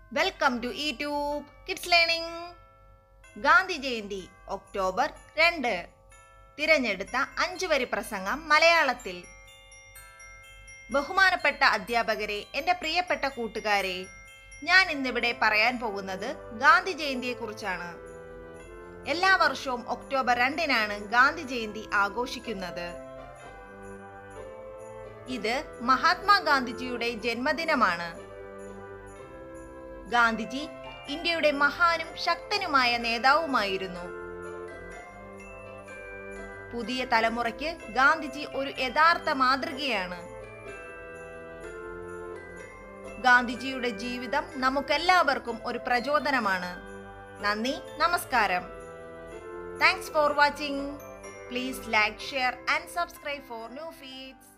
welcome to ഈ tube kids learning Gandhi Jayanti October രണ്ട് തിരഞ്ഞെടുത്ത അഞ്ചു വരി പ്രസംഗം മലയാളത്തിൽ ബഹുമാനപ്പെട്ട അധ്യാപകരെ എൻ്റെ പ്രിയപ്പെട്ട കൂട്ടുകാരെ ഞാൻ ഇന്നിവിടെ പറയാൻ പോകുന്നത് ഗാന്ധി ജയന്തിയെക്കുറിച്ചാണ് എല്ലാ വർഷവും ഒക്ടോബർ രണ്ടിനാണ് ഗാന്ധി ജയന്തി ആഘോഷിക്കുന്നത് ഇത് മഹാത്മാഗാന്ധിജിയുടെ ജന്മദിനമാണ് ഗാന്ധിജി ഇന്ത്യയുടെ മഹാനും ശക്തനുമായ നേതാവുമായിരുന്നു പുതിയ തലമുറയ്ക്ക് ഗാന്ധിജി ഒരു യഥാർത്ഥ മാതൃകയാണ് ഗാന്ധിജിയുടെ ജീവിതം നമുക്കെല്ലാവർക്കും ഒരു പ്രചോദനമാണ് നന്ദി നമസ്കാരം thanks for watching please like share and subscribe for new feeds